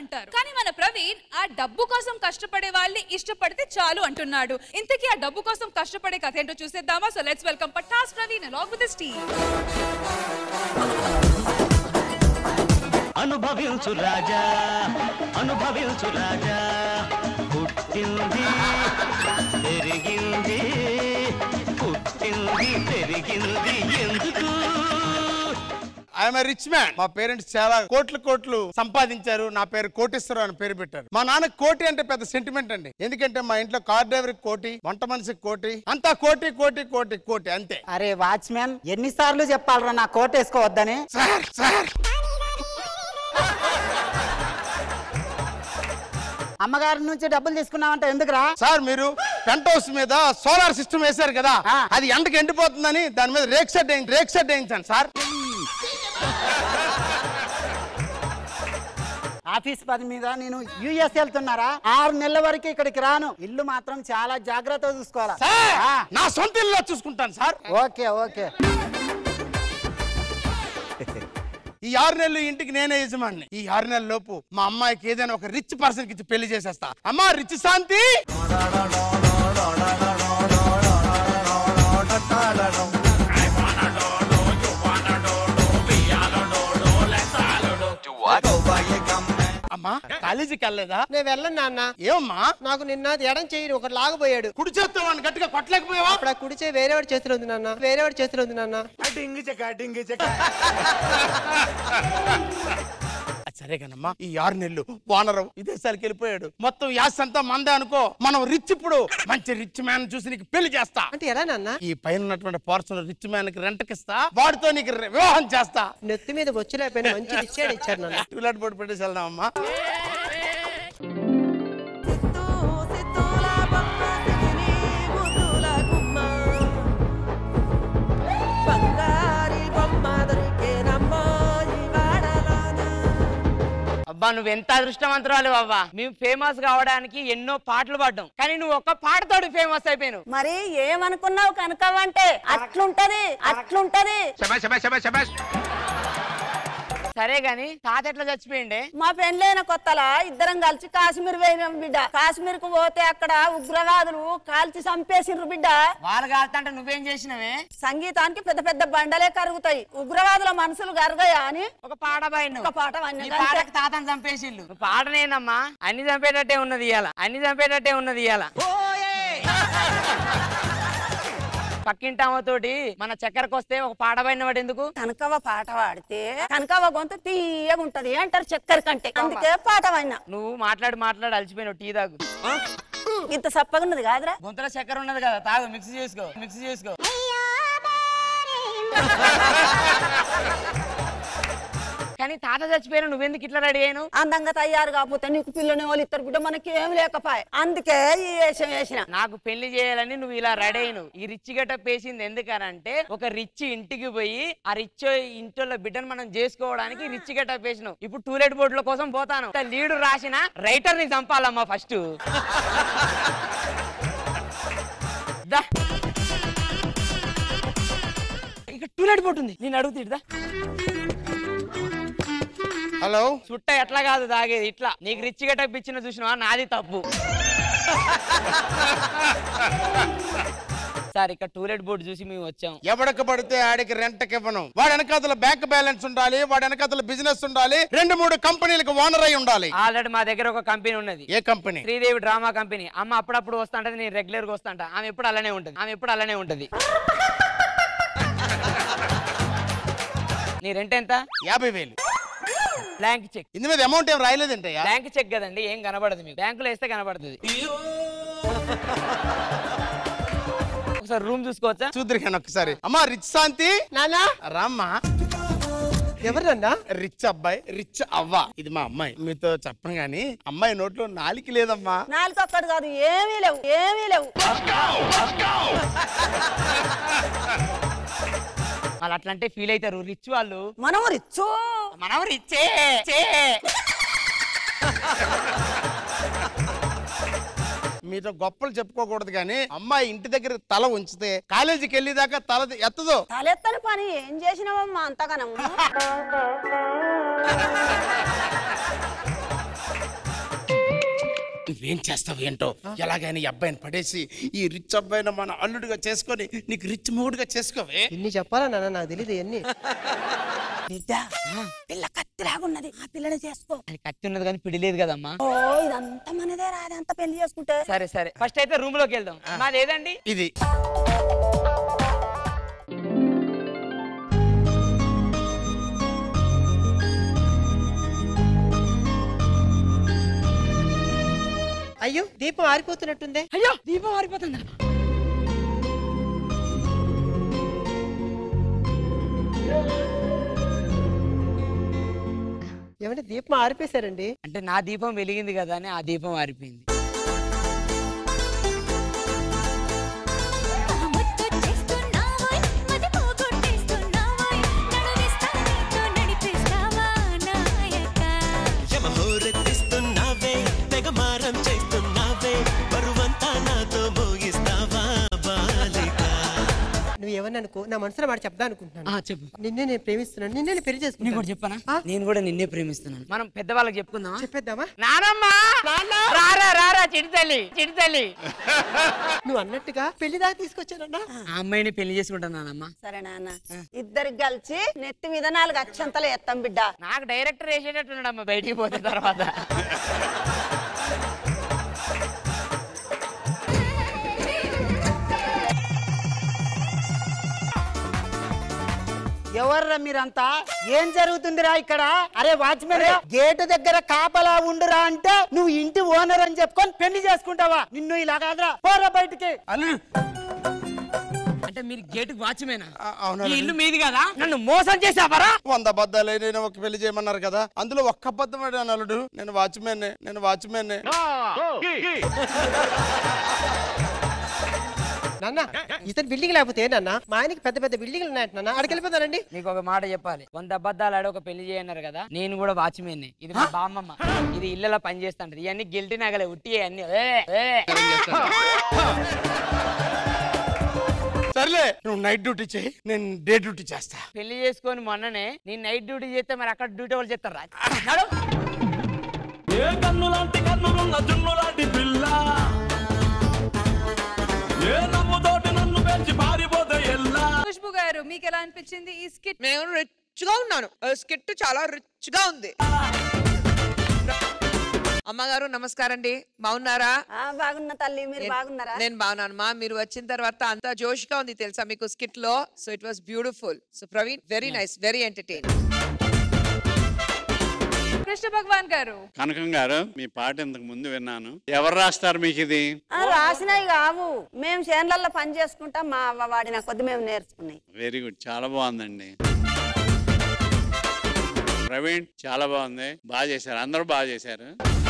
అంటారు కానీ మన ప్రవీణ్ ఆ డబ్బు కోసం కష్టపడే వాళ్ళని ఇష్టపడితే చాలు అంటున్నాడు ఇంతకీ ఆ డబ్బు కోసం కష్టపడే కథ ఏంటో చూసేద్దామా so let's welcome Pattas Praveen along with this team Anubhavinchu Raja Anubhavinchu Raja పుట్టింది పెరిగింది పుట్టింది పెరిగింది ఎందుకు ఐఎమ్ రిచ్ మ్యాన్ మా పేరెంట్స్ చాలా కోట్లు కోట్లు సంపాదించారు నా పేరు కోటేశ్వరరావు అని పేరు పెట్టారు మా నాన్న కోటి అంటే పెద్ద సెంటిమెంట్ అండి ఎందుకంటే మా ఇంట్లో కార్ డ్రైవర్ కోటి వంట మనిషికి కోటి అంతా కోటి కోటి కోటి కోటి అంతే అరే వాచ్మెన్ ఎన్నిసార్లు చెప్పాలరా నా కోట్ వేసుకోవద్దని సార్ సార్ అమ్మగారి నుంచి డబ్బులు తీసుకున్నావంటే ఎందుకురా సార్ మీరు పెంట్ హౌస్ మీద సోలార్ సిస్టమ్ వేశారు కదా ఆ. అది ఎండకి ఎండిపోతుందని దాని మీద రేక్ షెడ్ వేయించి రేక్ షెడ్ వేయించాను సార్ ఆఫీస్ పని మీద నేను యుఎస్ వెళ్తున్నారా ఆరు నెలల వరకు ఇక్కడికి రాను ఇల్లు మాత్రం చాలా జాగ్రత్తగా చూసుకోవాలా సార్ ఆ. నా సొంత ఇల్లు చూసుకుంటాను సార్ ఓకే ఓకే ఈ ఆరు నెలలు ఇంటికి నేనే యజమాని ఈ ఆరు నెలల లోపు మా అమ్మాయికి ఏదైనా ఒక రిచ్ పర్సన్ కి ఇచ్చి పెళ్లి చేసేస్తా అమ్మా రిచ్ శాంతి అమ్మా కాలేజీకి వెళ్ళలేదా నేను వెళ్ళను నాన్న ఏమమ్మా నాకు నిన్న ఎడం చెయ్యి ఒకటి లాగబోయాడు కుడి చేత్తో వాడిని గట్టిగా కొట్టలేకపోయావా అప్పుడు ఆ కుడిచే వేరేవాడి చేతిలో ఉంది నాన్న వేరేవాడి చేతిలో ఉంది నాన్న అది సరే కనమ్మా ఈ ఆరు నెలలు వానరవు విదేశాలకు వెళ్ళిపోయాడు మొత్తం యాస్ అంతా మందే అనుకో మనం రిచ్ ఇప్పుడు మంచి రిచ్ మ్యాన్ చూసి నీకు పెళ్లి చేస్తా అంటే ఎలా నాన్న ఈ పైన ఉన్నటువంటి పోర్షన్ రిచ్ మ్యాన్ కి రెంట్కి ఇస్తా వాడితో నీకు రి- వివాహం చేస్తా నెత్తి మీద వచ్చి లేకపోయినా మంచి ఇచ్చాడు ఇచ్చారు నాన్న టూలెట్ బోర్డు పెట్టేసి వెళ్దామమ్మా అబ్బా నువ్వు ఎంత అదృష్టవంతురాలు అవ్వా మేము ఫేమస్ కావడానికి ఎన్నో పాటలు పాడ్డాం కానీ నువ్వు ఒక్క పాటతోటి ఫేమస్ అయిపోయావు మరి ఏమనుకున్నావు కనకవంటే అట్లుంటది అట్లుంటది సరే గాని తాత ఎట్లా చచ్చిపోయిండే మా పెండ్లైన కొత్తలా ఇద్దరం కలిసి కాశ్మీర్ పోయినాం బిడ్డ కాశ్మీర్ కు పోతే అక్కడ ఉగ్రవాదులు కాల్చి చంపేసిండ్రు బిడ్డ వాళ్ళు కాల్తంటే నువ్వేం చేసినవే సంగీతానికి పెద్ద పెద్ద బండలే కరుగుతాయి ఉగ్రవాదుల మనసులు కరగయా అని ఒక పాట పాడిను ఒక పాట పాడినా. నీ పాటకి తాతను చంపేసిల్లు నువ్వు పాటనేనమ్మా అన్ని చంపేటట్టే ఉన్నది ఇయాల అన్ని చంపేటట్టే ఉన్నది ఇయాల పక్కింటామతోటి మన చక్కెరకు వస్తే ఒక పాట పాడిన వాడు ఎందుకు కనకవ పాట పాడితే కనకవ గొంతు తీయగా ఉంటది అంటారు చక్కెర కంటే అందుకే పాట పాడినా నువ్వు మాట్లాడి మాట్లాడి అలసిపోయినావు టీ తాగు ఇంత సప్పగా ఉన్నది కాదురా గొంతులో చక్కెర ఉన్నది కదా తాగు మిక్స్ చేసుకో మిక్స్ చేసుకో కానీ తాత చచ్చిపోయినా నువ్వెందుకు ఇట్లా రెడీ అయ్యాను అందంగా తయారు కాకపోతే నీకు పిల్లని వాళ్ళు ఇద్దరు బిడ్డ మనకి ఏం లేకపోయే అందుకే ఈ వేషం వేసిన నాకు పెళ్లి చేయాలని నువ్వు ఇలా రెడీ అయిను ఈ రిచ్ గెటప్ వేసింది ఎందుకనంటే ఒక రిచ్ ఇంటికి పోయి ఆ రిచ్ ఇంట్లో బిడ్డను మనం చేసుకోవడానికి రిచ్ గెటప్ వేసినావు ఇప్పుడు టూలెట్ బోర్డుల కోసం పోతాను లీడు రాసిన రైటర్ ని చంపాలమ్మా ఫస్ట్ దా ఇక టూలెట్ బోర్డు ఉంది నేను అడుగుతా హలో చుట్ట ఎట్లా కాదు తాగేది ఇట్లా నీకు రిచ్ గెటప్ ఇచ్చిన చూసినావా నాది తప్పు సార్ ఇక్కడ టూలెట్ బోర్డు చూసి మేము వచ్చాం ఎవడక పడితే ఆడికి రెంట్కి ఇవ్వను వాడి వెనకాతల బ్యాంక్ బ్యాలెన్స్ ఉండాలి వాడి వెనకాతల బిజినెస్ ఉండాలి రెండు మూడు కంపెనీలకు ఓనర్ అయి ఉండాలి ఆల్రెడీ మా దగ్గర ఒక కంపెనీ ఉన్నది ఏ కంపెనీ శ్రీదేవి డ్రామా కంపెనీ అమ్మ అప్పుడప్పుడు వస్తుంటది నేను రెగ్యులర్ గా వస్తాంట ఆమె ఎప్పుడు అలానే ఉంటది ఆమె ఎప్పుడు అలానే ఉంటది నీ రెంట్ ఎంత యాభై వేలు బ్లాంక్ చెక్ ఇందు మీద అమౌంట్ ఏం రాయలేదంటయ్యా బ్యాంక్ చెక్ కదండి ఏం కనబడదు మీకు బ్యాంకులో వేస్తే కనబడుతుంది ఒకసారి రూమ్ చూసుకోవచ్చా చూద్దరు కానీ ఒక్కసారి అమ్మా రిచ్ శాంతి నానా రామ్మా ఎవరు నాన్న రిచ్ అబ్బాయి రిచ్ అవ్వ ఇది మా అమ్మాయి మీతో చెప్పను గాని అమ్మాయి నోట్లో నాలికి లేదమ్మా నాలుగు ఒక్కడు కాదు ఏమీ లేవు ఏమీ లేవు వాళ్ళు అట్లా అంటే ఫీల్ అవుతారు రిచ్ వాళ్ళు మనం రిచ్చు మనం రిచ్చే చే. మీతో గొప్పలు చెప్పుకోకూడదు కానీ అమ్మాయి ఇంటి దగ్గర తల ఉంచితే కాలేజీకి వెళ్ళేదాకా తల ఎత్తదు తలెత్తని పని ఏం చేసినావమ్మా అంతగానము నువ్వేం చేస్తావు ఏంటో ఎలాగైనా ఈ అబ్బాయిని పడేసి ఈ రిచ్ అబ్బాయిని మన అల్లుడిగా చేసుకొని నీకు రిచ్ మూడుగా చేసుకోవే ఇన్ని చెప్పాలా నాన్న నాకు తెలియదు ఎన్ని బిడ్డ పిల్ల కత్తిలాగున్నది ఆ పిల్లని చేసుకో అది కత్తి ఉన్నది కానీ పిడిలేదు కదమ్మా ఓ ఇదంతా మనదే రాదంతా పెళ్లి చేసుకుంటే సరే సరే ఫస్ట్ అయితే రూమ్ లోకి వెళ్దాం మాది ఏదండి ఇది అయ్యో దీపం ఆరిపోతున్నట్టుందే అయ్యో దీపం మారిపోతుందా ఏమంటే దీపం ఆరిపేశారండి అంటే నా దీపం వెలిగింది కదా అని ఆ దీపం ఆరిపోయింది ముచ్చొచ్చేస్తున్నావోయ్, మది పోగొట్టేస్తున్నావోయ్, నడువిస్తా నీతో నడిపిస్తావా నాయక యమహోరెత్తిస్తున్నావే తెగమారం చేస్తున్నావే బరువంతా నాతో మోగిస్తావా బాలిక నువ్వు ఎవరిని అనుకో నా మనసులో మాట చెప్దా అనుకుంటున్నాను ఆ, చెప్పు నిన్నే నేను ప్రేమిస్తున్నాను నిన్నే నేను పెళ్లి నేను కూడా చేసుకుంటాను చెప్పనా ఆ? నేను కూడా నిన్నే ప్రేమిస్తున్నాను మనం పెద్దవాళ్ళకి చెప్పుకుందామా చెప్పేద్దామా నానమ్మా రారా రారా చిడితల్లి చిడితల్లి నువ్వు అన్నట్టుగా పెళ్లి దాకా తీసుకొచ్చానన్నా ఆ అమ్మాయిని పెళ్లి చేసుకుంటాను నానమ్మ సరే నాన్న ఇద్దరికి కలిసి నెత్తి మీద నాలుగు అక్షంతలు ఎత్తాం బిడ్డ నాకు డైరెక్టర్ వేసేటట్టున్నాడమ్మా బయటికి పోతే తర్వాత ఎవర్రా మీరంతా ఏం జరుగుతుందిరా ఇక్కడ అరే వాచ్మెన్ గేటు దగ్గర కాపలా ఉండురా అంటే నువ్వు ఇంటి ఓనర్ అని చెప్పుకొని పెళ్లి చేసుకుంటావా నిన్ను ఇలా కాదురా పోరా బయటికి అల్లుడు అంటే మీరు గేటుకు వాచ్మేనా ఆ, అవునా ఈ ఇల్లు మీది కదా నన్ను మోసం చేసావరా వంద అబద్ధాలు నేను ఒక పెళ్లి చేయమన్నారు కదా అందులో ఒక్క అబద్ధం ఆడాను అల్లుడు నేను వాచ్మెన్ నేను వాచ్మెన్ నాన్న ఇతను బిల్డింగ్ లేకపోతే నాన్న మా ఆయనకి పెద్ద పెద్ద బిల్డింగ్లు ఉన్నాయంట నాన్న అక్కడికి వెళ్ళిపోతానండి నీకు ఒక మాట చెప్పాలి వంద అబద్ధాలు ఆడి ఒక పెళ్లి చేయన్నారు కదా నేను కూడా వాచ్మేన్ ఇది మా బామ్మమ్మ ఇది ఇళ్ళలో పని చేస్తాంటది ఇవన్నీ గిల్టీ నగలే ఉట్టి అన్ని సర్లే నువ్వు నైట్ డ్యూటీ చేయి నేను డే డ్యూటీ చేస్తా పెళ్లి చేసుకొని మొన్ననే నేను నైట్ డ్యూటీ చేస్తే మరి అక్కడ డ్యూటీ వాళ్ళు చేస్తారా ఏ కన్ను లాంటి కన్నులున్న జున్ను లాంటి పిల్ల ఏ నమ్ముతోటి నన్ను పెంచి పారిపోతే ఎల్లా ఖుష్బు గారు మీకు ఎలా అనిపించింది ఈ స్కిట్ నేను రిచ్ గా ఉన్నాను స్కిట్ చాలా రిచ్ గా ఉంది అమ్మగారు నమస్కారం అండి బాగున్నారా ఆ బాగున్న తల్లి మీరు నేను- బాగున్నారా నేను బాగున్నాను మా మీరు వచ్చిన తర్వాత అంతా జోష్ గా ఉంది తెలుసా మీకు స్కిట్ లో so it was beautiful so Praveen very nice very entertain Krishna Bhagavan garu Kanakam గారు మీ పాట ఇంతకు ముందు విన్నాను ఎవరు రాస్తారు మీకు ఇది ఆ, రాసినవి కావు మేము చేన్లల్లో పని చేసుకుంటాం మా అవ్వ వాడిన కొద్ది మేము నేర్చుకున్నాయి వెరీ గుడ్ చాలా బాగుందండి ప్రవీణ్ చాలా బాగుంది బాగా చేశారు అందరూ బాగా చేశారు